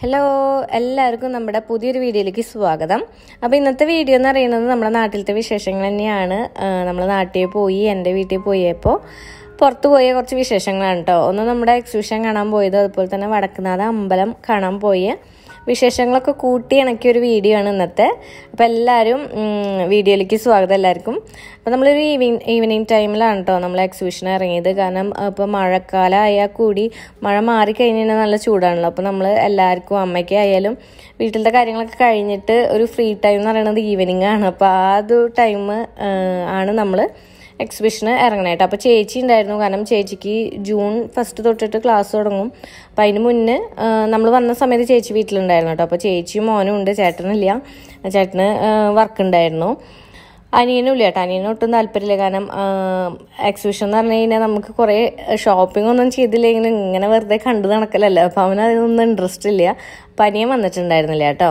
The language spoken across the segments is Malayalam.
ഹലോ എല്ലാവർക്കും നമ്മുടെ പുതിയൊരു വീഡിയോയിലേക്ക് സ്വാഗതം അപ്പോൾ ഇന്നത്തെ വീഡിയോ എന്ന് പറയുന്നത് നമ്മുടെ നാട്ടിലത്തെ വിശേഷങ്ങൾ തന്നെയാണ് നമ്മൾ നാട്ടിൽ പോയി എൻ്റെ വീട്ടിൽ പോയപ്പോൾ പുറത്ത് പോയ കുറച്ച് വിശേഷങ്ങളാണ് കേട്ടോ ഒന്ന് നമ്മുടെ എക്സിബിഷൻ കാണാൻ പോയത് അതുപോലെ തന്നെ വടക്കുന്നാഥ അമ്പലം കാണാൻ പോയ വിശേഷങ്ങളൊക്കെ കൂട്ടി ഇണക്കിയ ഒരു വീഡിയോ ആണ് ഇന്നത്തെ അപ്പോൾ എല്ലാവരും ഉം, വീഡിയോയിലേക്ക് സ്വാഗതം എല്ലാവർക്കും അപ്പോൾ നമ്മളൊരു ഈവനിങ് ഈവനിങ് ടൈമിലാണ് കേട്ടോ നമ്മൾ എക്സിബിഷൻ ഇറങ്ങിയത് കാരണം ഇപ്പോൾ മഴക്കാലം ആയാൽ കൂടി മഴ മാറിക്കഴിഞ്ഞാൽ നല്ല ചൂടാണല്ലോ അപ്പോൾ നമ്മൾ എല്ലാവർക്കും അമ്മയ്ക്ക് ആയാലും വീട്ടിലത്തെ കാര്യങ്ങളൊക്കെ കഴിഞ്ഞിട്ട് ഒരു ഫ്രീ ടൈം എന്ന് പറയുന്നത് ഈവനിങ് ആണ് അപ്പോൾ ആ ഒരു ടൈം ആണ് നമ്മൾ എക്സിബിഷന് ഇറങ്ങണേട്ടോ അപ്പോൾ ചേച്ചി ഉണ്ടായിരുന്നു കാരണം ചേച്ചിക്ക് ജൂൺ ഫസ്റ്റ് തൊട്ടിട്ട് ക്ലാസ് തുടങ്ങും അപ്പം അതിന് മുന്നേ നമ്മൾ വന്ന സമയത്ത് ചേച്ചി വീട്ടിലുണ്ടായിരുന്നു കേട്ടോ അപ്പോൾ ചേച്ചിയും മോനും ഉണ്ട് ചേട്ടനില്ല ചേട്ടന് വർക്ക് ഉണ്ടായിരുന്നു അനിയനും ഇല്ല കേട്ടോ അനിയനും ഒട്ടും താല്പര്യമില്ല കാരണം എക്സിബിഷൻ എന്ന് പറഞ്ഞു കഴിഞ്ഞാൽ നമുക്ക് കുറേ ഷോപ്പിംഗ് ഒന്നും ചെയ്തില്ലെങ്കിൽ ഇങ്ങനെ വെറുതെ കണ്ടു നടക്കലല്ലോ അപ്പോൾ അവന് അതൊന്നും ഇൻട്രസ്റ്റ് ഇല്ല അപ്പം അനിയൻ വന്നിട്ടുണ്ടായിരുന്നില്ല കേട്ടോ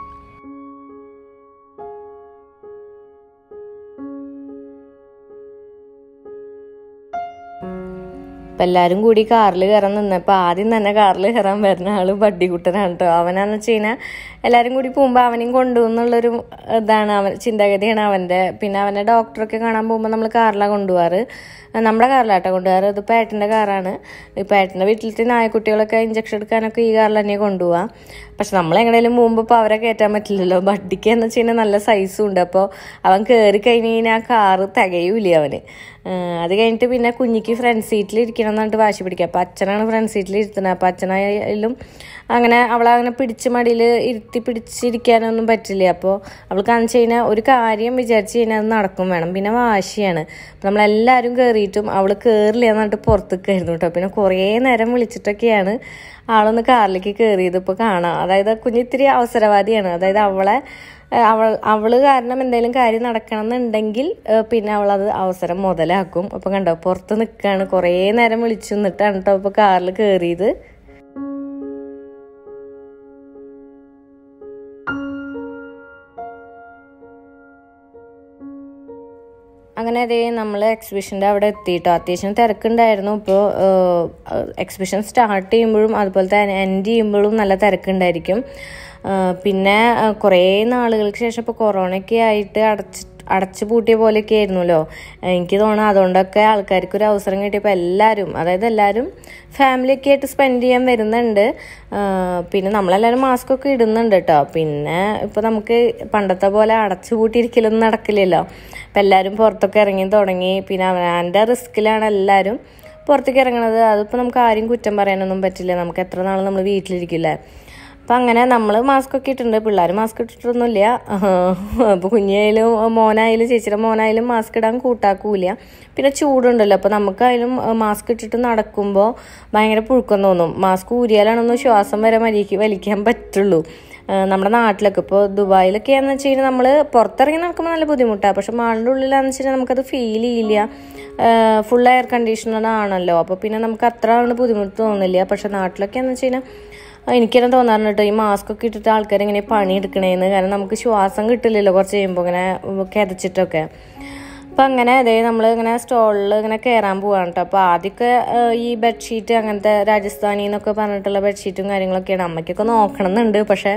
അപ്പം എല്ലാവരും കൂടി കാറിൽ കയറാൻ നിന്നപ്പോൾ ആദ്യം തന്നെ കാറിൽ കയറാൻ വരുന്ന ആള് ബഡ്ഡിക്കുട്ടനാണ് കേട്ടോ അവനാന്ന് വെച്ച് കഴിഞ്ഞാൽ എല്ലാവരും കൂടി പോകുമ്പോൾ അവനെയും കൊണ്ടുപോകുന്നുള്ളൊരു ഇതാണ് അവൻ ചിന്താഗതിയാണ് അവൻ്റെ പിന്നെ അവനെ ഡോക്ടറൊക്കെ കാണാൻ പോകുമ്പോൾ നമ്മൾ കാറിലാണ് കൊണ്ടുപോകാറ് നമ്മുടെ കാറിലാട്ടോ കൊണ്ടുപോകാറ് ഇത് പേട്ടൻ്റെ കാറാണ് ഇപ്പോൾ ഏട്ടൻ്റെ വീട്ടിലത്തെ നായക്കുട്ടികളൊക്കെ ഇഞ്ചക്ഷൻ എടുക്കാനൊക്കെ ഈ കാറിൽ തന്നെ കൊണ്ടുപോകാം പക്ഷെ നമ്മൾ എങ്ങനെയും പോകുമ്പോൾ ഇപ്പോൾ അവരെ കയറ്റാൻ പറ്റില്ലല്ലോ ബഡ്ഡിക്ക് എന്ന് വെച്ച് കഴിഞ്ഞാൽ നല്ല സൈസും ഉണ്ട് അപ്പോൾ അവൻ കയറി കഴിഞ്ഞ് കഴിഞ്ഞാൽ ആ കാറ് തികയൂല അവന് ഏഹ് അത് കഴിഞ്ഞിട്ട് പിന്നെ കുഞ്ഞിക്ക് ഫ്രണ്ട് സീറ്റിൽ ഇരിക്കണം എന്ന് പറഞ്ഞിട്ട് വാശി പിടിക്കുക അപ്പോൾ അച്ഛനാണ് ഫ്രണ്ട് സീറ്റിൽ ഇരുത്തുന്നത് അപ്പോൾ അച്ഛനായാലും അങ്ങനെ അവളെ അങ്ങനെ പിടിച്ച് മടിയിൽ ഇരുത്തി പിടിച്ചിരിക്കാനൊന്നും പറ്റില്ല അപ്പോൾ അവൾക്ക് കാണിച്ചു കഴിഞ്ഞാൽ ഒരു കാര്യം വിചാരിച്ച് കഴിഞ്ഞാൽ അത് നടക്കും വേണം പിന്നെ വാശിയാണ് അപ്പോൾ നമ്മളെല്ലാവരും കയറിയിട്ടും അവൾ കയറില്ല എന്ന് പറഞ്ഞിട്ട് പുറത്തേക്കായിരുന്നു കേട്ടോ പിന്നെ കുറേ നേരം വിളിച്ചിട്ടൊക്കെയാണ് ആളൊന്ന് കാറിലേക്ക് കയറിയത് ഇപ്പോൾ കാണാം അതായത് കുഞ്ഞിത്തിരി അവസരവാദിയാണ് അതായത് അവളെ ഏഹ് അവൾ അവള് കാരണം എന്തെങ്കിലും കാര്യം നടക്കണം എന്നുണ്ടെങ്കിൽ ഏഹ് പിന്നെ അവളത് അവസരം മുതലാക്കും അപ്പം കണ്ടോ പുറത്ത് നിൽക്കുകയാണ് കുറേ നേരം വിളിച്ചു നിന്നിട്ടാണ് കേട്ടോ ഇപ്പോൾ കാറിൽ കയറിയത് അങ്ങനെ അതേ നമ്മൾ എക്സിബിഷൻ്റെ അവിടെ എത്തിയിട്ടോ അത്യാവശ്യം തിരക്കുണ്ടായിരുന്നു ഇപ്പോൾ എക്സിബിഷൻ സ്റ്റാർട്ട് ചെയ്യുമ്പോഴും അതുപോലെ തന്നെ എൻഡ് ചെയ്യുമ്പോഴും നല്ല തിരക്കുണ്ടായിരിക്കും ആ, പിന്നെ ആ, കുറേ നാളുകൾക്ക് ശേഷം ഇപ്പോൾ കൊറോണയൊക്കെ ആയിട്ട് അടച്ച് അടച്ചു പൂട്ടിയ പോലെയൊക്കെ ആയിരുന്നല്ലോ എനിക്ക് തോന്നുന്നു അതുകൊണ്ടൊക്കെ ആൾക്കാർക്ക് ഒരു അവസരം കിട്ടിയപ്പോൾ എല്ലാവരും അതായത് എല്ലാവരും ഫാമിലിയൊക്കെ ആയിട്ട് സ്പെൻഡ് ചെയ്യാൻ വരുന്നുണ്ട് ആ, പിന്നെ നമ്മളെല്ലാവരും മാസ്ക് ഒക്കെ ഇടുന്നുണ്ട് കേട്ടോ പിന്നെ ഇപ്പോൾ നമുക്ക് പണ്ടത്തെ പോലെ അടച്ചു പൂട്ടിയിരിക്കലൊന്നും നടക്കില്ലല്ലോ അപ്പം എല്ലാവരും പുറത്തൊക്കെ ഇറങ്ങി തുടങ്ങി പിന്നെ അവൻ്റെ റിസ്കിലാണ് എല്ലാവരും പുറത്തേക്ക് ഇറങ്ങണത് അതിപ്പോൾ നമുക്ക് ആരും കുറ്റം പറയാനൊന്നും പറ്റില്ല നമുക്ക് എത്ര നാൾ നമ്മൾ വീട്ടിലിരിക്കില്ലേ അപ്പം അങ്ങനെ നമ്മൾ മാസ്ക് ഒക്കെ ഇട്ടിട്ടുണ്ട് പിള്ളേർ മാസ്ക് ഇട്ടിട്ടൊന്നുമില്ല അപ്പോൾ കുഞ്ഞായാലും മോനായാലും ചേച്ചിയുടെ മോനായാലും മാസ്ക് ഇടാൻ കൂട്ടാക്കൂല പിന്നെ ചൂടുണ്ടല്ലോ അപ്പോൾ നമുക്കായാലും മാസ്ക് ഇട്ടിട്ട് നടക്കുമ്പോൾ ഭയങ്കര പുഴുക്കം തോന്നും മാസ്ക് ഊരിയാലാണൊന്ന് ശ്വാസം വരെ മരിക്ക് വലിക്കാൻ പറ്റുള്ളൂ ഏഹ് നമ്മുടെ നാട്ടിലൊക്കെ ഇപ്പോൾ ദുബായിലൊക്കെയാന്ന് വെച്ച് കഴിഞ്ഞാൽ നമ്മൾ പുറത്തിറങ്ങി നടക്കുമ്പോൾ നല്ല ബുദ്ധിമുട്ടാണ് പക്ഷെ മാളിൻ്റെ ഉള്ളിലാന്ന് വെച്ച് കഴിഞ്ഞാൽ നമുക്കത് ഫീൽ ചെയ്യില്ല ഫുൾ എയർ കണ്ടീഷണർ ആണല്ലോ അപ്പോൾ പിന്നെ നമുക്ക് അത്ര ആണ് ബുദ്ധിമുട്ട് തോന്നില്ല പക്ഷെ നാട്ടിലൊക്കെയാന്ന് വെച്ച് കഴിഞ്ഞാൽ എനിക്ക് തന്നെ തോന്നാറുണ്ട് കേട്ടോ ഈ മാസ്ക് ഒക്കെ ഇട്ടിട്ട് ആൾക്കാർ ഇങ്ങനെ പണിയെടുക്കണേന്ന് കാരണം നമുക്ക് ശ്വാസം കിട്ടില്ലല്ലോ കുറച്ച് കഴിയുമ്പോൾ ഇങ്ങനെ കിതച്ചിട്ടൊക്കെ അപ്പം അങ്ങനെ അതേ നമ്മൾ ഇങ്ങനെ സ്റ്റോളിൽ ഇങ്ങനെ കയറാൻ പോവാണ് കേട്ടോ അപ്പോൾ ആദ്യമൊക്കെ ഏഹ്, ഈ ബെഡ്ഷീറ്റ് അങ്ങനത്തെ രാജസ്ഥാനി എന്നൊക്കെ പറഞ്ഞിട്ടുള്ള ബെഡ്ഷീറ്റും കാര്യങ്ങളൊക്കെയാണ് അമ്മയ്ക്കൊക്കെ നോക്കണം എന്നുണ്ട് പക്ഷേ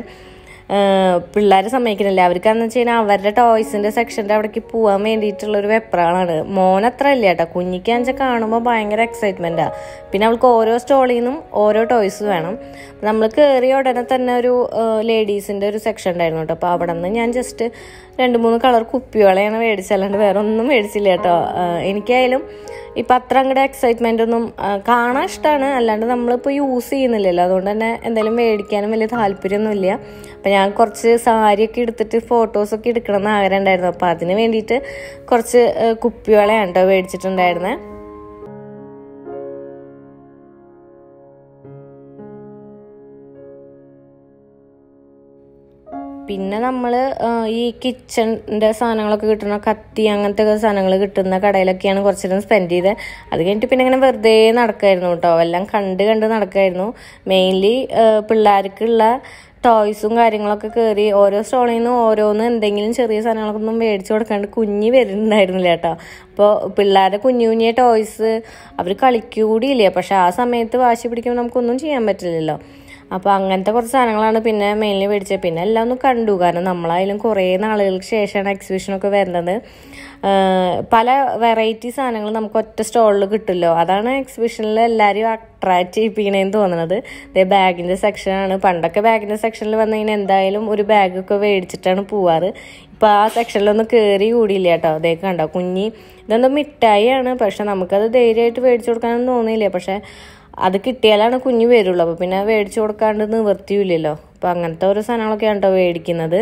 പിള്ളേർ സമ്മതിക്കുന്നില്ല അവർക്കാന്ന് വെച്ച് കഴിഞ്ഞാൽ അവരുടെ ടോയ്സിന്റെ സെക്ഷൻ്റെ അവിടേക്ക് പോകാൻ വേണ്ടിയിട്ടുള്ള ഒരു വെപ്രാളാണ് മോനത്ര ഇല്ല കേട്ടോ കുഞ്ഞിക്കാന്ന് വെച്ചാൽ കാണുമ്പോൾ ഭയങ്കര എക്സൈറ്റ്മെൻറ്റാണ് പിന്നെ അവൾക്ക് ഓരോ സ്റ്റോളിൽ നിന്നും ഓരോ ടോയ്സ് വേണം നമ്മൾ കയറിയ ഉടനെ തന്നെ ഒരു ലേഡീസിൻ്റെ ഒരു സെക്ഷൻ ഉണ്ടായിരുന്നു കേട്ടോ അപ്പോൾ അവിടെ നിന്ന് ഞാൻ ജസ്റ്റ് രണ്ട് മൂന്ന് കളർ കുപ്പികളെയാണ് മേടിച്ചല്ലാണ്ട് വേറെ ഒന്നും മേടിച്ചില്ല കേട്ടോ ഏഹ് എനിക്കായാലും ഇപ്പം അത്ര അങ്ങോട്ട് എക്സൈറ്റ്മെൻ്റ് ഒന്നും ആ, കാണാൻ ഇഷ്ടമാണ് അല്ലാണ്ട് നമ്മളിപ്പോൾ യൂസ് ചെയ്യുന്നില്ലല്ലോ അതുകൊണ്ട് തന്നെ എന്തെങ്കിലും മേടിക്കാനും വലിയ താല്പര്യമൊന്നുമില്ല അപ്പം ഞാൻ കുറച്ച് സാരിയൊക്കെ എടുത്തിട്ട് ഫോട്ടോസൊക്കെ എടുക്കണം എന്ന് ആഗ്രഹം ഉണ്ടായിരുന്നു അപ്പോൾ അതിന് വേണ്ടിയിട്ട് കുറച്ച് ഏഹ്, കുപ്പിവളയാണ് കേട്ടോ മേടിച്ചിട്ടുണ്ടായിരുന്നത് പിന്നെ നമ്മൾ ഈ കിച്ചണിൻ്റെ സാധനങ്ങളൊക്കെ കിട്ടുന്ന കത്തി അങ്ങനത്തെ ഒക്കെ സാധനങ്ങൾ കിട്ടുന്ന കടയിലൊക്കെയാണ് കുറച്ച് നേരം സ്പെൻഡ് ചെയ്തത് അത് കഴിഞ്ഞിട്ട് പിന്നെ ഇങ്ങനെ വെറുതെ നടക്കായിരുന്നു കേട്ടോ എല്ലാം കണ്ട് കണ്ട് നടക്കായിരുന്നു മെയിൻലി പിള്ളേർക്കുള്ള ടോയ്സും കാര്യങ്ങളൊക്കെ കയറി ഓരോ സ്റ്റോളിൽ നിന്നും ഓരോന്ന് എന്തെങ്കിലും ചെറിയ സാധനങ്ങളൊക്കെ ഒന്നും മേടിച്ചു കൊടുക്കാണ്ട് കുഞ്ഞ് വരുന്നുണ്ടായിരുന്നില്ല കേട്ടോ അപ്പോൾ പിള്ളേരുടെ കുഞ്ഞു കുഞ്ഞിയ ടോയ്സ് അവർ കളിക്കൂടിയില്ല പക്ഷെ ആ സമയത്ത് വാശി പിടിക്കുമ്പോൾ നമുക്കൊന്നും ചെയ്യാൻ പറ്റില്ലല്ലോ അപ്പോൾ അങ്ങനത്തെ കുറച്ച് സാധനങ്ങളാണ് പിന്നെ മെയിൻലി മേടിച്ചത് പിന്നെ എല്ലാം ഒന്ന് കണ്ടു കാരണം നമ്മളായാലും കുറേ നാളുകൾക്ക് ശേഷമാണ് എക്സിബിഷനൊക്കെ വരുന്നത് ആഹ് പല വെറൈറ്റി സാധനങ്ങൾ നമുക്ക് ഒറ്റ സ്റ്റോളിൽ കിട്ടുമല്ലോ അതാണ് എക്സിബിഷനിൽ എല്ലാവരും അട്രാക്ട് ചെയ്യിപ്പിക്കണേന്ന് തോന്നുന്നത് ഇതേ ബാഗിൻ്റെ സെക്ഷനാണ് പണ്ടൊക്കെ ബാഗിൻ്റെ സെക്ഷനിൽ വന്നു കഴിഞ്ഞാൽ എന്തായാലും ഒരു ബാഗൊക്കെ മേടിച്ചിട്ടാണ് പോവാറ് ഇപ്പോൾ ആ സെക്ഷനിലൊന്നും കയറി കൂടിയില്ല കേട്ടോ അതേ കണ്ടോ കുഞ്ഞി ഇതെന്തോ മിഠായിയാണ് പക്ഷെ നമുക്കത് ധൈര്യമായിട്ട് മേടിച്ചു കൊടുക്കാനൊന്നും തോന്നിയില്ല പക്ഷെ അത് കിട്ടിയാലാണ് കുഞ്ഞ് വരുള്ളൂ അപ്പോൾ പിന്നെ മേടിച്ചു കൊടുക്കാണ്ട് നിവർത്തിയില്ലല്ലോ അപ്പോൾ അങ്ങനത്തെ ഓരോ സാധനങ്ങളൊക്കെയാണ് കേട്ടോ മേടിക്കുന്നത്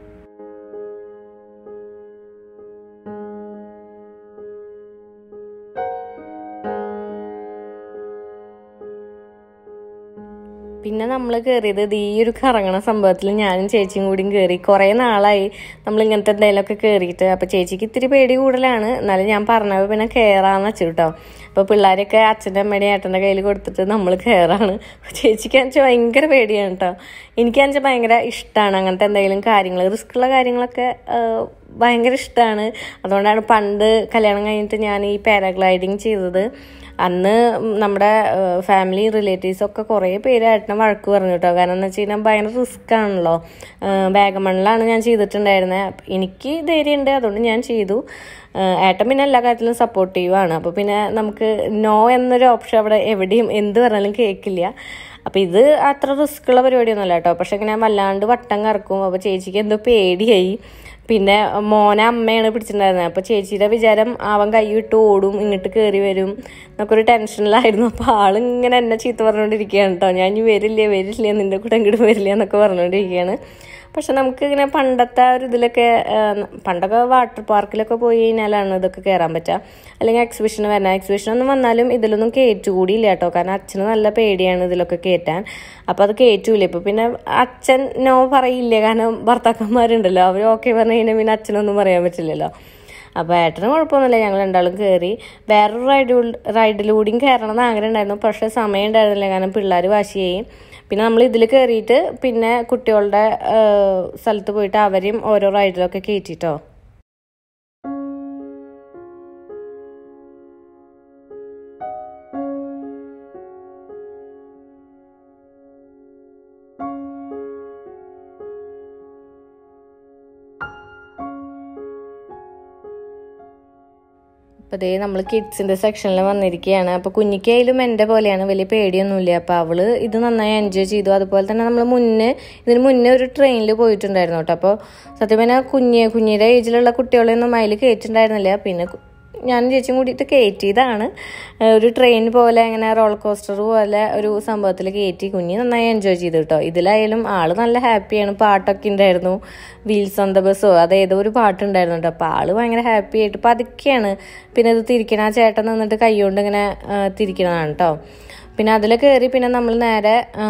പിന്നെ നമ്മൾ കയറിയത് ഇത് ഈ ഒരു കറങ്ങണ സംഭവത്തിൽ ഞാനും ചേച്ചിയും കൂടിയും കയറി കുറേ നാളായി നമ്മൾ ഇങ്ങനത്തെ എന്തെങ്കിലുമൊക്കെ കയറിയിട്ട് അപ്പോൾ ചേച്ചിക്ക് ഇത്തിരി പേടി കൂടുതലാണ് എന്നാലും ഞാൻ പറഞ്ഞപ്പോൾ പിന്നെ കയറാന്ന് വെച്ചു കേട്ടോ അപ്പോൾ പിള്ളേരൊക്കെ അച്ഛൻ്റെ അമ്മയുടെ ഏട്ടൻ്റെ കയ്യിൽ കൊടുത്തിട്ട് നമ്മൾ കയറാണ് ചേച്ചിക്ക് വെച്ചാൽ ഭയങ്കര പേടിയാണ് കേട്ടോ എനിക്ക് വെച്ചാൽ ഭയങ്കര ഇഷ്ടമാണ് അങ്ങനത്തെ എന്തെങ്കിലും കാര്യങ്ങൾ റിസ്ക്കുള്ള കാര്യങ്ങളൊക്കെ ആ, ഭയങ്കര ഇഷ്ടമാണ് അതുകൊണ്ടാണ് പണ്ട് കല്യാണം കഴിഞ്ഞിട്ട് ഞാൻ ഈ പാരാഗ്ലൈഡിങ് ചെയ്തത് അന്ന് നമ്മുടെ ഫാമിലി റിലേറ്റീവ്സ് ഒക്കെ കുറേ പേര് ഏട്ടനെ വഴക്ക് പറഞ്ഞു കേട്ടോ കാരണം എന്ന് വെച്ച് കഴിഞ്ഞാൽ ഭയങ്കര റിസ്ക് ആണല്ലോ വാഗമണിലാണ് ഞാൻ ചെയ്തിട്ടുണ്ടായിരുന്നത് അപ്പൊ എനിക്ക് ധൈര്യമുണ്ട് അതുകൊണ്ട് ഞാൻ ചെയ്തു ഏഹ് ഏട്ടൻ പിന്നെ എല്ലാ കാര്യത്തിലും സപ്പോർട്ടീവ് ആണ് അപ്പോൾ പിന്നെ നമുക്ക് നോ എന്നൊരു ഓപ്ഷൻ അവിടെ എവിടെയും എന്ത് പറഞ്ഞാലും കേൾക്കില്ല അപ്പം ഇത് അത്ര റിസ്ക് ഉള്ള പരിപാടിയൊന്നുമല്ല കേട്ടോ പക്ഷെ ഇങ്ങനെ വല്ലാണ്ട് വട്ടം കറക്കും അപ്പോൾ ചേച്ചിക്ക് എന്തോ പേടിയായി പിന്നെ മോനെ അമ്മയാണ് പിടിച്ചിട്ടുണ്ടായിരുന്നത് അപ്പോൾ ചേച്ചിയുടെ വിചാരം അവൻ കൈ വിട്ട് ഓടും ഇങ്ങോട്ട് കയറി വരും എന്നൊക്കെ ഒരു ടെൻഷനിലായിരുന്നു അപ്പോൾ ആളിങ്ങനെ എന്നെ ചീത്ത പറഞ്ഞുകൊണ്ടിരിക്കുകയാണ് കേട്ടോ ഞാൻ ഇനി വരില്ല വരില്ല നിൻ്റെ കൂടെ ഇങ്ങോട്ട് വരില്ല എന്നൊക്കെ പറഞ്ഞുകൊണ്ടിരിക്കുകയാണ് പക്ഷെ നമുക്ക് ഇങ്ങനെ പണ്ടത്തെ ആ ഒരു ഇതിലൊക്കെ ആ, പണ്ടൊക്കെ വാട്ടർ പാർക്കിലൊക്കെ പോയി കഴിഞ്ഞാലാണ് ഇതൊക്കെ കയറാൻ പറ്റുക അല്ലെങ്കിൽ എക്സിബിഷന് വരണം എക്സിബിഷൻ ഒന്നും വന്നാലും ഇതിലൊന്നും കയറ്റുകൂടിയില്ല കേട്ടോ കാരണം അച്ഛന് നല്ല പേടിയാണ് ഇതിലൊക്കെ കയറ്റാൻ അപ്പോൾ അത് കയറ്റൂല ഇപ്പം പിന്നെ അച്ഛൻ നോ പറയില്ല കാരണം ഭർത്താക്കന്മാരുണ്ടല്ലോ അവർ ഓക്കെ പറഞ്ഞു കഴിഞ്ഞാൽ പിന്നെ അച്ഛനൊന്നും പറയാൻ പറ്റില്ലല്ലോ അപ്പോൾ ഏട്ടന് കുഴപ്പമൊന്നുമില്ല ഞങ്ങൾ രണ്ടാളും കയറി വേറൊരു റൈഡ് റൈഡിലൂടെയും കയറണം എന്ന് ആഗ്രഹം ഉണ്ടായിരുന്നു പക്ഷേ സമയം ഉണ്ടായിരുന്നില്ല കാരണം പിള്ളേർ വാശിയായി പിന്നെ നമ്മൾ ഇതിൽ കയറിയിട്ട് പിന്നെ കുട്ടികളുടെ ആ, സ്ഥലത്ത് പോയിട്ട് അവരെയും ഓരോ റൈഡിലൊക്കെ കയറ്റിട്ടോ അപ്പോൾ ദേ നമ്മൾ കിഡ്സിൻ്റെ സെക്ഷനിൽ വന്നിരിക്കുകയാണ് അപ്പോൾ കുഞ്ഞിക്കായാലും എൻ്റെ പോലെയാണ് വലിയ പേടിയൊന്നുമില്ല അപ്പോൾ അവള് ഇത് നന്നായി എൻജോയ് ചെയ്തു അതുപോലെ തന്നെ നമ്മൾ മുന്നേ ഇതിന് മുന്നേ ഒരു ട്രെയിനിൽ പോയിട്ടുണ്ടായിരുന്നു കേട്ടോ അപ്പോൾ സത്യം പറഞ്ഞാൽ കുഞ്ഞ് കുഞ്ഞിയുടെ ഏജിലുള്ള കുട്ടികളെയൊന്നും അതിൽ കയറ്റിണ്ടായിരുന്നില്ല പിന്നെ കു- ഞാനും ചേച്ചിയും കൂടിയിട്ട് കയറ്റിയതാണ് ഏഹ് ഒരു ട്രെയിൻ പോലെ ഇങ്ങനെ റോളർ കോസ്റ്റർ പോലെ ഒരു സംഭവത്തിൽ കയറ്റി കുഞ്ഞ് നന്നായി എൻജോയ് ചെയ്തു കേട്ടോ ഇതിലായാലും ആള് നല്ല ഹാപ്പിയാണ് പാട്ടൊക്കെ ഉണ്ടായിരുന്നു വീൽസ് ഓൺ ദ ബസ്സോ അത് ഏതോ ഒരു പാട്ടുണ്ടായിരുന്നു കേട്ടോ അപ്പോൾ ആള് ഭയങ്കര ഹാപ്പി ആയിട്ട് പതുക്കെയാണ് പിന്നെ ഇത് തിരിക്കണ ആ ചേട്ടൻ നിന്നിട്ട് കൈകൊണ്ട് ഇങ്ങനെ ആ, തിരിക്കണതാണ് കേട്ടോ പിന്നെ അതിൽ കയറി പിന്നെ നമ്മൾ നേരെ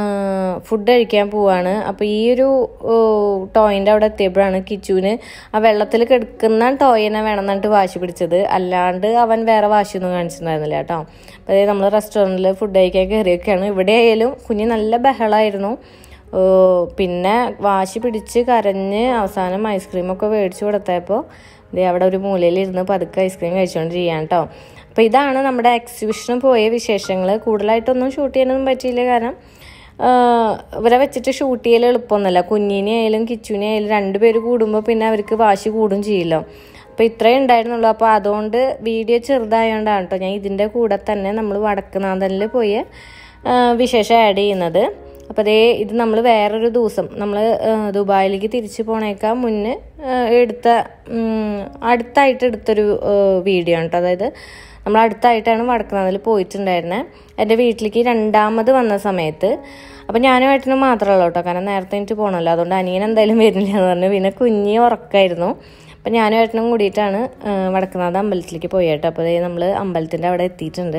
ഫുഡ് കഴിക്കാൻ പോവാണ് അപ്പോൾ ഈ ഒരു ടോയിൻ്റെ അവിടെ എത്തിയപ്പോഴാണ് കിച്ചുവിന് ആ വെള്ളത്തിൽ കിടക്കുന്ന ടോയിനെ വേണം എന്നിട്ട് വാശി പിടിച്ചത് അല്ലാണ്ട് അവൻ വേറെ വാശിയൊന്നും കാണിച്ചിട്ടുണ്ടായിരുന്നില്ല കേട്ടോ അപ്പോൾ നമ്മൾ റെസ്റ്റോറൻറ്റിൽ ഫുഡ് കഴിക്കാൻ കയറിയൊക്കെയാണ് ഇവിടെ ആയാലും കുഞ്ഞ് നല്ല ബഹളമായിരുന്നു ഓ, പിന്നെ വാശി പിടിച്ച് കരഞ്ഞ് അവസാനം ഐസ്ക്രീമൊക്കെ മേടിച്ചു കൊടുത്തപ്പോൾ ദേ അവിടെ ഒരു മൂലയിലിരുന്ന് പതുക്കെ ഐസ്ക്രീം കഴിച്ചുകൊണ്ടിരിക്കുകയാണ് കേട്ടോ അപ്പോൾ ഇതാണ് നമ്മുടെ എക്സിബിഷന് പോയ വിശേഷങ്ങൾ കൂടുതലായിട്ടൊന്നും ഷൂട്ട് ചെയ്യാനൊന്നും പറ്റിയില്ല കാരണം ആ, ഇവരെ വെച്ചിട്ട് ഷൂട്ട് ചെയ്യൽ എളുപ്പമൊന്നുമല്ല കുഞ്ഞിനെ ആയാലും കിച്ചുവിനെ ആയാലും രണ്ടുപേര് കൂടുമ്പോൾ പിന്നെ അവർക്ക് വാശി കൂടും ചെയ്യല്ലോ അപ്പോൾ ഇത്രയേ ഉണ്ടായിരുന്നുള്ളൂ അപ്പോൾ അതുകൊണ്ട് വീഡിയോ ചെറുതായതുകൊണ്ടാണ് കേട്ടോ ഞാൻ ഇതിൻ്റെ കൂടെ തന്നെ നമ്മൾ വടക്കുനാഥനിൽ പോയി ആ, വിശേഷം ആഡ് ചെയ്യുന്നത് അപ്പോൾ അതേ ഇത് നമ്മൾ വേറൊരു ദിവസം നമ്മൾ ദുബായിലേക്ക് തിരിച്ചു പോണേക്കാൾ മുന്നേ ആ, എടുത്ത ഉം, അടുത്തായിട്ട് എടുത്തൊരു വീഡിയോ ആണ് കേട്ടോ അതായത് നമ്മൾ അടുത്തായിട്ടാണ് വടക്കുന്നാതിൽ പോയിട്ടുണ്ടായിരുന്നത് എൻ്റെ വീട്ടിലേക്ക് രണ്ടാമത് വന്ന സമയത്ത് അപ്പം ഞാനും ഏട്ടനും മാത്രമല്ല കേട്ടോ കാരണം നേരത്തെ എനിക്ക് പോകണമല്ലോ അതുകൊണ്ട് അനിയൻ എന്തായാലും വരുന്നില്ല എന്ന് പറഞ്ഞു പിന്നെ കുഞ്ഞി ഉറക്കായിരുന്നു അപ്പം ഞാനും ഏട്ടനും കൂടിയിട്ടാണ് ആ, വടക്കുന്നാഥ അമ്പലത്തിലേക്ക് പോയി കേട്ടോ അപ്പോൾ അതേ നമ്മൾ അമ്പലത്തിൻ്റെ അവിടെ എത്തിയിട്ടുണ്ട്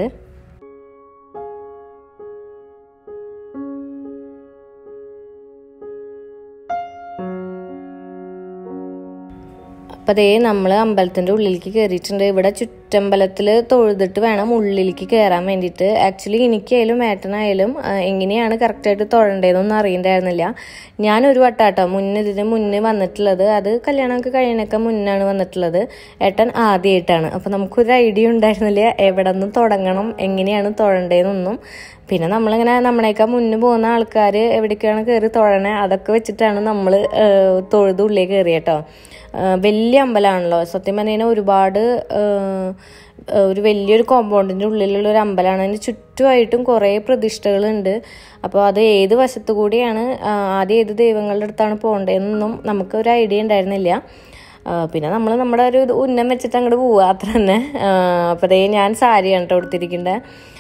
അപ്പം അതേ നമ്മൾ അമ്പലത്തിൻ്റെ ഉള്ളിലേക്ക് കയറിയിട്ടുണ്ട് ഇവിടെ ചുറ്റമ്പലത്തിൽ തൊഴുതിട്ട് വേണം ഉള്ളിലേക്ക് കയറാൻ വേണ്ടിയിട്ട് ആക്ച്വലി എനിക്കായാലും ഏട്ടനായാലും ആ, എങ്ങനെയാണ് കറക്റ്റായിട്ട് തൊഴണ്ടേന്നൊന്നും അറിയണ്ടായിരുന്നില്ല ഞാൻ ഒരു വട്ടാട്ടോ മുന്നേ ഇതിന് മുന്നേ വന്നിട്ടുള്ളത് അത് കല്യാണമൊക്കെ കഴിയണൊക്കെ മുന്നാണ് വന്നിട്ടുള്ളത് ഏട്ടൻ ആദ്യമായിട്ടാണ് അപ്പം നമുക്കൊരു ഐഡിയ ഉണ്ടായിരുന്നില്ല എവിടെ നിന്ന് തുടങ്ങണം എങ്ങനെയാണ് തൊഴണ്ടേന്നൊന്നും പിന്നെ നമ്മളിങ്ങനെ നമ്മളേക്കാൾ മുന്നേ പോകുന്ന ആൾക്കാർ എവിടേക്കാണ് കയറി തൊഴണേ അതൊക്കെ വെച്ചിട്ടാണ് നമ്മൾ തൊഴുത് ഉള്ളിൽ കയറി കേട്ടോ വലിയ അമ്പലമാണല്ലോ സത്യം പറഞ്ഞു കഴിഞ്ഞാൽ ഒരുപാട് ഏഹ്, ഒരു വലിയൊരു കോമ്പൗണ്ടിൻ്റെ ഉള്ളിലുള്ള ഒരു അമ്പലമാണ് അതിന് ചുറ്റുമായിട്ടും കുറേ പ്രതിഷ്ഠകളുണ്ട് അപ്പോൾ അത് ഏത് വശത്തു കൂടിയാണ് ആ, ആദ്യം ഏത് ദൈവങ്ങളുടെ അടുത്താണ് പോകേണ്ടതെന്നൊന്നും നമുക്ക് ഒരു ഐഡിയ ഉണ്ടായിരുന്നില്ല ആ, പിന്നെ നമ്മൾ നമ്മുടെ ഒരു ഇത് ഉന്നം വെച്ചിട്ട് അങ്ങോട്ട് പോവുക അത്ര തന്നെ അപ്പോൾ ദേ ഞാൻ സാരിയാണ് കേട്ടോ കൊടുത്തിരിക്കുന്നത്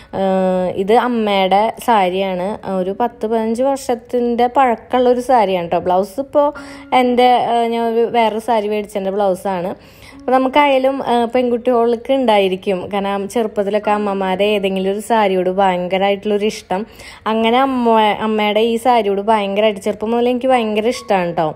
ഇത് അമ്മയുടെ സാരിയാണ് ഒരു പത്ത് പതിനഞ്ച് വർഷത്തിൻ്റെ പഴക്കമുള്ള ഒരു സാരിയാണ് കേട്ടോ ബ്ലൗസ് ഇപ്പോൾ എൻ്റെ ആ, ഞാൻ ഒരു വേറൊരു സാരി മേടിച്ചതിൻ്റെ ബ്ലൗസാണ് അപ്പോൾ നമുക്കായാലും ആ, പെൺകുട്ടികൾക്ക് ഉണ്ടായിരിക്കും കാരണം ചെറുപ്പത്തിലൊക്കെ അമ്മമാരെ ഏതെങ്കിലും ഒരു സാരിയോട് ഭയങ്കരമായിട്ടുള്ളൊരു ഇഷ്ടം അങ്ങനെ അമ്മ അമ്മയുടെ ഈ സാരിയോട് ഭയങ്കരമായിട്ട് ചെറുപ്പം മുതൽ എനിക്ക് ഭയങ്കര ഇഷ്ടമാണ് കേട്ടോ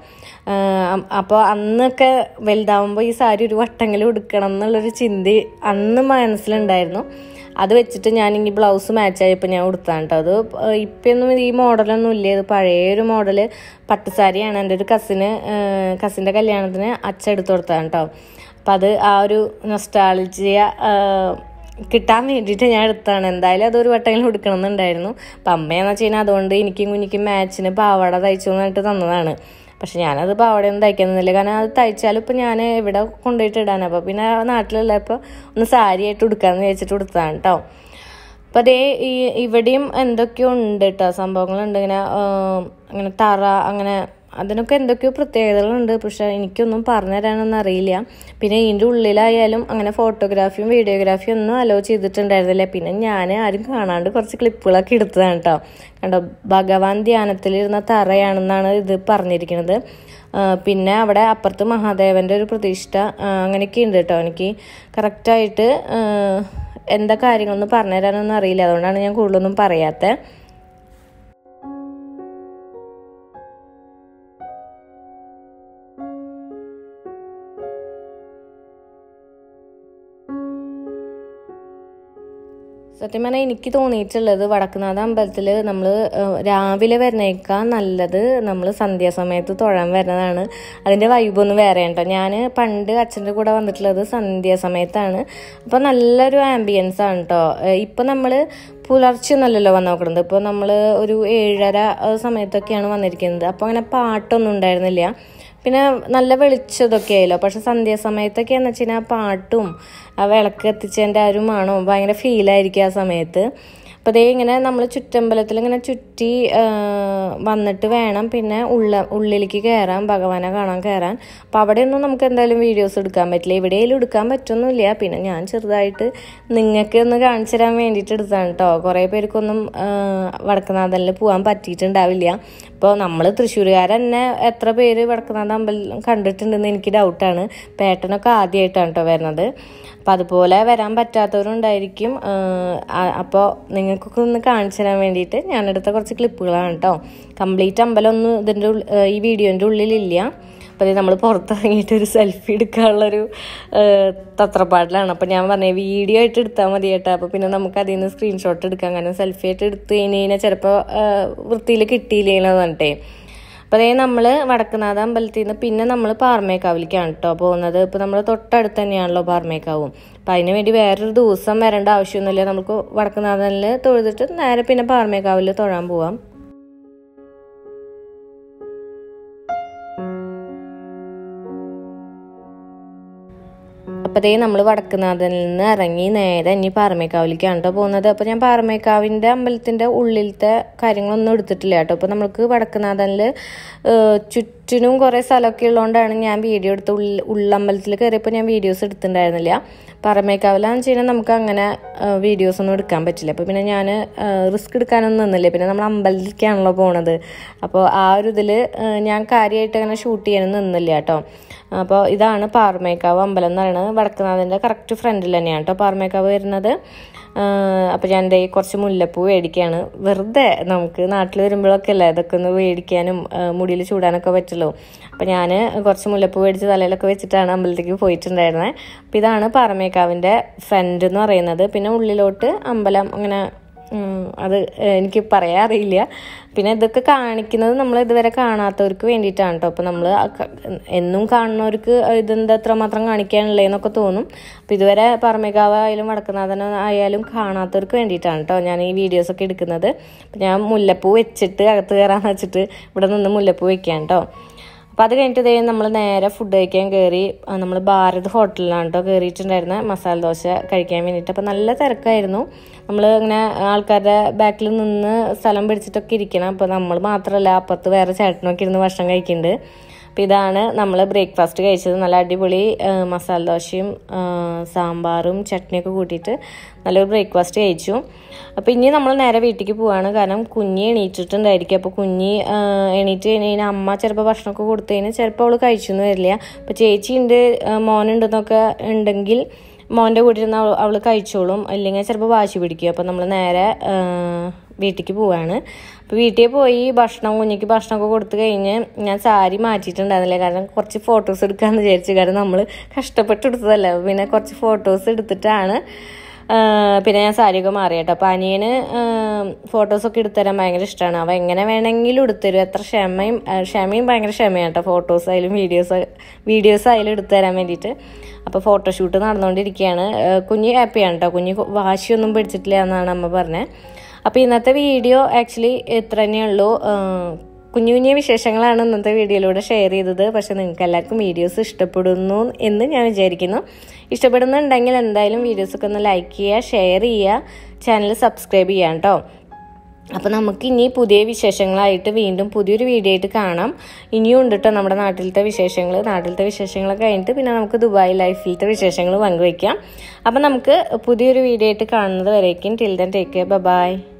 അപ്പോൾ അന്നൊക്കെ വലുതാവുമ്പോൾ ഈ സാരി ഒരു വട്ടെങ്കിലും ഉടുക്കണം എന്നുള്ളൊരു ചിന്ത അന്ന് മനസ്സിലുണ്ടായിരുന്നു അത് വെച്ചിട്ട് ഞാൻ ഈ ബ്ലൗസ് മാച്ച് ആയപ്പോൾ ഞാൻ ഉടുത്താണ് കേട്ടോ അത് ഇപ്പൊന്നും ഈ മോഡലൊന്നും ഇല്ല ഇത് പഴയൊരു മോഡല് പട്ടുസാരിയാണ് എൻ്റെ ഒരു കസിന് കസിൻ്റെ കല്യാണത്തിന് അച്ഛൻ എടുത്ത് കൊടുത്തതാണ് കേട്ടോ അപ്പം അത് ആ ഒരു നൊസ്റ്റാളജിയ കിട്ടാൻ വേണ്ടിയിട്ട് ഞാൻ എടുത്താണ് എന്തായാലും അതൊരു വട്ടമെങ്കിലും കൊടുക്കണം എന്നുണ്ടായിരുന്നു അപ്പം അമ്മയെന്ന് വെച്ച് കഴിഞ്ഞാൽ അതുകൊണ്ട് എനിക്കും കുഞ്ഞിക്കും മാച്ചിന് പാവാട തയ്ച്ചു എന്നിട്ട് തന്നതാണ് പക്ഷെ ഞാനത് പാവാടയൊന്നും തയ്ക്കുന്നില്ല കാരണം അത് തയ്ച്ചാലും ഇപ്പം ഞാൻ ഇവിടെ കൊണ്ടുപോയിട്ട് ഇടാൻ അപ്പോൾ പിന്നെ നാട്ടിലുള്ളപ്പോൾ ഒന്ന് സാരി ആയിട്ട് ഉടുക്കാമെന്ന് വിചാരിച്ചിട്ട് ഉടുത്തതാണ് കേട്ടോ അപ്പം അതേ ഈ ഇവിടെയും എന്തൊക്കെയോ ഉണ്ട് കേട്ടോ സംഭവങ്ങളുണ്ട് ഇങ്ങനെ ആ, അങ്ങനെ തറ അങ്ങനെ അതിനൊക്കെ എന്തൊക്കെയോ പ്രത്യേകതകളുണ്ട് പക്ഷെ എനിക്കൊന്നും പറഞ്ഞു തരാനൊന്നും അറിയില്ല പിന്നെ ഇതിൻ്റെ ഉള്ളിലായാലും അങ്ങനെ ഫോട്ടോഗ്രാഫിയും വീഡിയോഗ്രാഫിയും ഒന്നും അലോ ചെയ്തിട്ടുണ്ടായിരുന്നില്ല പിന്നെ ഞാൻ ആരും കാണാണ്ട് കുറച്ച് ക്ലിപ്പുകളൊക്കെ എടുത്തതാണ് കേട്ടോ കണ്ടോ ഭഗവാൻ ധ്യാനത്തിലിരുന്ന തറയാണെന്നാണ് ഇത് പറഞ്ഞിരിക്കുന്നത് ആ, പിന്നെ അവിടെ അപ്പുറത്ത് മഹാദേവൻ്റെ ഒരു പ്രതിഷ്ഠ ആ, അങ്ങനെയൊക്കെ ഉണ്ട് കേട്ടോ എനിക്ക് കറക്റ്റായിട്ട് എന്താ കാര്യങ്ങളൊന്നും പറഞ്ഞു തരാനൊന്നും അറിയില്ല അതുകൊണ്ടാണ് ഞാൻ കൂടുതലൊന്നും പറയാത്തത് സത്യം പറഞ്ഞാൽ എനിക്ക് തോന്നിയിട്ടുള്ളത് വടക്കുന്നാഥ അമ്പലത്തിൽ നമ്മൾ രാവിലെ വരുന്നേക്കാൾ നല്ലത് നമ്മൾ സന്ധ്യാസമയത്ത് തൊഴാൻ വരുന്നതാണ് അതിൻ്റെ വൈബൊന്നും വേറെ കേട്ടോ ഞാൻ പണ്ട് അച്ഛൻ്റെ കൂടെ വന്നിട്ടുള്ളത് സന്ധ്യാസമയത്താണ് അപ്പോൾ നല്ലൊരു ആംബിയൻസ് ആണ് കേട്ടോ ഇപ്പം നമ്മൾ പുലർച്ചെ ഒന്നല്ലല്ലോ വന്ന് നോക്കുന്നത് ഇപ്പോൾ നമ്മൾ ഒരു ഏഴര ആ സമയത്തൊക്കെയാണ് വന്നിരിക്കുന്നത് അപ്പോൾ അങ്ങനെ പാട്ടൊന്നും ഉണ്ടായിരുന്നില്ല പിന്നെ നല്ല വെളിച്ചതൊക്കെ ആയല്ലോ പക്ഷെ സന്ധ്യാസമയത്തൊക്കെ എന്ന് വെച്ച് കഴിഞ്ഞാൽ പാട്ടും ആ വിളക്ക് കത്തിച്ചതിൻ്റെ ആ ഒരു മണവും ഭയങ്കര ഫീലായിരിക്കും ആ സമയത്ത് അപ്പോൾ അതേ ഇങ്ങനെ നമ്മൾ ചുറ്റമ്പലത്തിൽ ഇങ്ങനെ ചുറ്റി ആ, വന്നിട്ട് വേണം പിന്നെ ഉള്ള ഉള്ളിലേക്ക് കയറാൻ ഭഗവാനെ കാണാൻ കയറാൻ അപ്പോൾ അവിടെയൊന്നും നമുക്ക് എന്തായാലും വീഡിയോസ് എടുക്കാൻ പറ്റില്ല എവിടെയെങ്കിലും എടുക്കാൻ പറ്റൊന്നുമില്ല പിന്നെ ഞാൻ ചെറുതായിട്ട് നിങ്ങൾക്ക് ഒന്ന് കാണിച്ചു തരാൻ വേണ്ടിയിട്ട് എടുത്താണ് കേട്ടോ കുറേ പേർക്കൊന്നും ആ, വടക്കുന്നാഥനിൽ പോകാൻ പറ്റിയിട്ടുണ്ടാവില്ല ഇപ്പോൾ നമ്മൾ തൃശ്ശൂരുകാർ തന്നെ എത്ര പേര് വടക്കുന്നാഥ അമ്പലം കണ്ടിട്ടുണ്ടെന്ന് എനിക്ക് ഡൗട്ടാണ് പേട്ടനൊക്കെ ആദ്യമായിട്ടാണ് കേട്ടോ വരുന്നത് അപ്പം അതുപോലെ വരാൻ പറ്റാത്തവരുണ്ടായിരിക്കും അപ്പോൾ നിങ്ങൾക്കൊക്കെ ഒന്ന് കാണിച്ചു തരാൻ വേണ്ടിയിട്ട് ഞാനെടുത്ത കുറച്ച് ക്ലിപ്പുകളാണ് കേട്ടോ കംപ്ലീറ്റ് അമ്പലമൊന്നും ഇതിൻ്റെ ഉള്ളിൽ ഈ വീഡിയോൻ്റെ ഉള്ളിലില്ല അപ്പോൾ നമ്മൾ പുറത്തിറങ്ങിയിട്ട് ഒരു സെൽഫി എടുക്കാനുള്ളൊരു ഏഹ്, തത്രപ്പാടിലാണ് അപ്പോൾ ഞാൻ പറഞ്ഞത് വീഡിയോ ആയിട്ട് എടുത്താൽ മതി കേട്ടോ അപ്പോൾ പിന്നെ നമുക്ക് അതിൽ നിന്ന് സ്ക്രീൻഷോട്ട് എടുക്കാം കാരണം സെൽഫി ആയിട്ട് എടുത്ത് കഴിഞ്ഞ് കഴിഞ്ഞാൽ ചിലപ്പോൾ വൃത്തിയിൽ കിട്ടിയില്ലെന്ന് പറഞ്ഞിട്ടേ അപ്പോൾ അതേ നമ്മൾ വടക്കുന്നാഥ അമ്പലത്തിൽ നിന്ന് പിന്നെ നമ്മൾ പാർമേക്കാവിലേക്കാണ് കേട്ടോ പോകുന്നത് ഇപ്പോൾ നമ്മൾ തൊട്ടടുത്ത് തന്നെയാണല്ലോ പാർമേക്കാവും അപ്പോൾ അതിന് വേണ്ടി വേറൊരു ദിവസം വരേണ്ട ആവശ്യമൊന്നുമില്ല നമുക്ക് വടക്കുന്നാഥനിൽ തൊഴുതിട്ട് നേരെ പിന്നെ പാർമേക്കാവിൽ തൊഴാൻ പോവാം അപ്പോൾ ദേ നമ്മൾ വടക്കുന്നാഥനിൽ നിന്ന് ഇറങ്ങി നേരെ ഇനി പാറമേക്കാവിലേക്കാണ് കേട്ടോ പോകുന്നത് അപ്പോൾ ഞാൻ പാറമേക്കാവിൻ്റെ അമ്പലത്തിൻ്റെ ഉള്ളിലത്തെ കാര്യങ്ങളൊന്നും എടുത്തിട്ടില്ല കേട്ടോ അപ്പോൾ നമുക്ക് വടക്കുന്നാഥനിൽ ചുറ്റിനും കുറേ സ്ഥലമൊക്കെ ഉള്ളതുകൊണ്ടാണ് ഞാൻ വീഡിയോ എടുത്ത് ഉള്ളിൽ ഉള്ളമ്പലത്തിൽ കയറിയപ്പോൾ ഞാൻ വീഡിയോസ് എടുത്തിട്ടുണ്ടായിരുന്നില്ല പാറമേക്കാവിലാന്ന് വെച്ച് കഴിഞ്ഞാൽ നമുക്ക് അങ്ങനെ വീഡിയോസ് ഒന്നും എടുക്കാൻ പറ്റില്ല അപ്പോൾ പിന്നെ ഞാൻ റിസ്ക് എടുക്കാനൊന്നും നിന്നില്ല പിന്നെ നമ്മൾ അമ്പലത്തിലേക്കാണല്ലോ പോണത് അപ്പോൾ ആ ഒരു ഇതിൽ ഞാൻ കാര്യമായിട്ട് അങ്ങനെ ഷൂട്ട് ചെയ്യാനൊന്നും നിന്നില്ല കേട്ടോ അപ്പോൾ ഇതാണ് പാറമേക്കാവ് അമ്പലം എന്ന് പറയുന്നത് വടക്കുന്നാഥിൻ്റെ കറക്റ്റ് ഫ്രണ്ടിൽ തന്നെയാണ് കേട്ടോ പാറമേക്കാവ് വരുന്നത് അപ്പോൾ ഞാൻ ദേ കുറച്ച് മുല്ലപ്പൂ മേടിക്കുകയാണ് വെറുതെ നമുക്ക് നാട്ടിൽ വരുമ്പോഴൊക്കെ അല്ലേ ഇതൊക്കെ ഒന്ന് മേടിക്കാനും മുടിയിൽ ചൂടാനൊക്കെ പറ്റുള്ളൂ അപ്പോൾ ഞാൻ കുറച്ച് മുല്ലപ്പൂ മേടിച്ച് തലയിലൊക്കെ വെച്ചിട്ടാണ് അമ്പലത്തേക്ക് പോയിട്ടുണ്ടായിരുന്നത് അപ്പോൾ ഇതാണ് പാറമേക്കാവിൻ്റെ ഫ്രണ്ട് എന്ന് പറയുന്നത് പിന്നെ ഉള്ളിലോട്ട് അമ്പലം അങ്ങനെ ഉം, അത് എനിക്ക് പറയാറില്ല പിന്നെ ഇതൊക്കെ കാണിക്കുന്നത് നമ്മൾ ഇതുവരെ കാണാത്തവർക്ക് വേണ്ടിയിട്ടാണ് കേട്ടോ അപ്പോൾ നമ്മൾ എന്നും കാണുന്നവർക്ക് ഇതെന്താ എത്രമാത്രം കാണിക്കാനുള്ളതെന്നൊക്കെ തോന്നും അപ്പോൾ ഇതുവരെ പറമേക്കാവ് ആയാലും വടക്കുന്നാഥൻ ആയാലും കാണാത്തവർക്ക് വേണ്ടിയിട്ടാണ് കേട്ടോ ഞാൻ ഈ വീഡിയോസൊക്കെ എടുക്കുന്നത് അപ്പോൾ ഞാൻ മുല്ലപ്പൂ വെച്ചിട്ട് അകത്ത് കയറാന്ന് വെച്ചിട്ട് ഇവിടെ നിന്ന് മുല്ലപ്പൂ വെക്കാം കേട്ടോ അപ്പോൾ അത് കഴിഞ്ഞിട്ട് ഇതേ നമ്മൾ നേരെ ഫുഡ് കഴിക്കാൻ കയറി നമ്മൾ ഭാരത് ഹോട്ടലിലാണ് കേട്ടോ കയറിയിട്ടുണ്ടായിരുന്നത് മസാല ദോശ കഴിക്കാൻ വേണ്ടിയിട്ട് അപ്പോൾ നല്ല തിരക്കായിരുന്നു നമ്മൾ ഇങ്ങനെ ആൾക്കാരുടെ ബാക്കിൽ നിന്ന് സ്ഥലം പിടിച്ചിട്ടൊക്കെ ഇരിക്കണം അപ്പോൾ നമ്മൾ മാത്രമല്ല അപ്പുറത്ത് വേറെ ചേട്ടനൊക്കെ ഇരുന്ന് ഭക്ഷണം കഴിക്കുന്നുണ്ട് അപ്പോൾ ഇതാണ് നമ്മൾ ബ്രേക്ക്ഫാസ്റ്റ് കഴിച്ചത് നല്ല അടിപൊളി ആ, മസാല ദോശയും ആ, സാമ്പാറും ചട്നിയൊക്കെ കൂട്ടിയിട്ട് നല്ലൊരു ബ്രേക്ക്ഫാസ്റ്റ് കഴിച്ചു അപ്പോൾ ഇനി നമ്മൾ നേരെ വീട്ടിലേക്ക് പോവാണ് കാരണം കുഞ്ഞ് എണീറ്റിട്ടുണ്ടായിരിക്കും അപ്പോൾ കുഞ്ഞ് ആ, എണീറ്റ് കഴിഞ്ഞാൽ അമ്മ ചിലപ്പോൾ ഭക്ഷണമൊക്കെ കൊടുത്തു കഴിഞ്ഞാൽ ചിലപ്പോൾ അവൾ കഴിച്ചൊന്നും വരില്ല അപ്പോൾ ചേച്ചി ഉണ്ട് ആ, മോനുണ്ടെന്നൊക്കെ ഉണ്ടെങ്കിൽ മോൻ്റെ കൂടെ ഇരുന്ന് അവൾ അവൾ കഴിച്ചോളും അല്ലെങ്കിൽ ചിലപ്പോൾ വാശി പിടിക്കും അപ്പോൾ നമ്മൾ നേരെ ആ, വീട്ടിലേക്ക് പോവാണ് അപ്പോൾ വീട്ടിൽ പോയി ഭക്ഷണം കുഞ്ഞിക്ക് ഭക്ഷണമൊക്കെ കൊടുത്തു കഴിഞ്ഞ് ഞാൻ സാരി മാറ്റിയിട്ടുണ്ടായിരുന്നില്ല കാരണം കുറച്ച് ഫോട്ടോസ് എടുക്കാമെന്ന് വിചാരിച്ചു കാരണം നമ്മൾ കഷ്ടപ്പെട്ട് എടുത്തതല്ല അപ്പോൾ പിന്നെ കുറച്ച് ഫോട്ടോസ് എടുത്തിട്ടാണ് ആ, പിന്നെ ഞാൻ സാരിയൊക്കെ മാറി കേട്ടോ അപ്പോൾ അനിയന് ഫോട്ടോസൊക്കെ എടുത്തുതരാൻ ഭയങ്കര ഇഷ്ടമാണ് അവ എങ്ങനെ വേണമെങ്കിലും എടുത്തുതരും എത്ര ക്ഷമയും ആ, ക്ഷമയും ഭയങ്കര ക്ഷമയാണ് കേട്ടോ ഫോട്ടോസ് ആയാലും വീഡിയോസ് വീഡിയോസ് ആയാലും എടുത്തുതരാൻ വേണ്ടിയിട്ട് അപ്പോൾ ഫോട്ടോഷൂട്ട് നടന്നുകൊണ്ടിരിക്കുകയാണ് ആ, കുഞ്ഞ് ഹാപ്പിയാണ് കേട്ടോ കുഞ്ഞ് വാശിയൊന്നും പിടിച്ചിട്ടില്ല എന്നാണ് അമ്മ പറഞ്ഞത് അപ്പോൾ ഇന്നത്തെ വീഡിയോ ആക്ച്വലി ഇത്ര തന്നെയുള്ളൂ ആ, കുഞ്ഞു കുഞ്ഞു വിശേഷങ്ങളാണ് ഇന്നത്തെ വീഡിയോയിലൂടെ ഷെയർ ചെയ്തത് പക്ഷെ നിങ്ങൾക്ക് എല്ലാവർക്കും വീഡിയോസ് ഇഷ്ടപ്പെടുന്നു എന്ന് ഞാൻ വിചാരിക്കുന്നു ഇഷ്ടപ്പെടുന്നുണ്ടെങ്കിൽ എന്തായാലും വീഡിയോസൊക്കെ ഒന്ന് ലൈക്ക് ചെയ്യുക ഷെയർ ചെയ്യുക ചാനൽ സബ്സ്ക്രൈബ് ചെയ്യാം കേട്ടോ അപ്പോൾ നമുക്ക് ഇനി പുതിയ വിശേഷങ്ങളായിട്ട് വീണ്ടും പുതിയൊരു വീഡിയോ ആയിട്ട് കാണാം ഇനിയും ഉണ്ട് കേട്ടോ നമ്മുടെ നാട്ടിലത്തെ വിശേഷങ്ങൾ നാട്ടിലത്തെ വിശേഷങ്ങളൊക്കെ കഴിഞ്ഞിട്ട് പിന്നെ നമുക്ക് ദുബായ് ലൈഫിലത്തെ വിശേഷങ്ങൾ പങ്കുവയ്ക്കാം അപ്പോൾ നമുക്ക് പുതിയൊരു വീഡിയോ ആയിട്ട് കാണുന്നത് വരേക്കും till then take care by